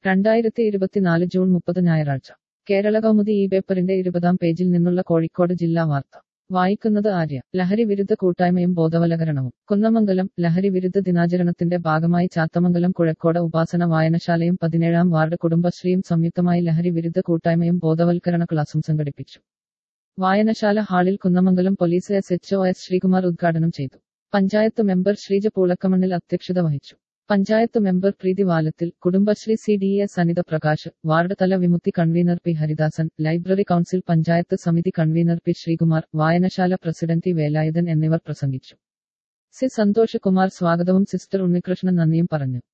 രണ്ടായിരത്തി ഇരുപത്തിനാല് ജൂൺ മുപ്പത് ഞായറാഴ്ച കേരള കൗമുദി ഈ പേപ്പറിന്റെ ഇരുപതാം പേജിൽ നിന്നുള്ള കോഴിക്കോട് ജില്ലാ വാർത്ത വായിക്കുന്നത് ആര്യ ലഹരി വിരുദ്ധ കൂട്ടായ്മയും ബോധവൽക്കരണവും കുന്നമംഗലം ലഹരി വിരുദ്ധ ദിനാചരണത്തിന്റെ ഭാഗമായി ചാത്തമംഗലം കുഴക്കോട് ഉപാസന വായനശാലയും പതിനേഴാം വാർഡ് കുടുംബശ്രീയും സംയുക്തമായി ലഹരി വിരുദ്ധ കൂട്ടായ്മയും ബോധവൽക്കരണ ക്ലാസും സംഘടിപ്പിച്ചു വായനശാല ഹാളിൽ Kunnamangalam police S H O S Sreekumar ഉദ്ഘാടനം ചെയ്തു പഞ്ചായത്ത് മെമ്പർ ശ്രീജ പൂളക്കമണ്ണിൽ അധ്യക്ഷത വഹിച്ചു panchayat member Preethi Valathil Kudumbashree C D S Anitha Prakash ward തല Vimukthi convener P Haridasan library council panchayat സമിതി കൺവീനർ പി ശ്രീകുമാർ വായനശാല പ്രസിഡന്റ് ടി വേലായുധൻ എന്നിവർ പ്രസംഗിച്ചു സി സന്തോഷ് കുമാർ സ്വാഗതവും സിസ്റ്റർ ഉണ്ണികൃഷ്ണൻ നന്ദിയും പറഞ്ഞു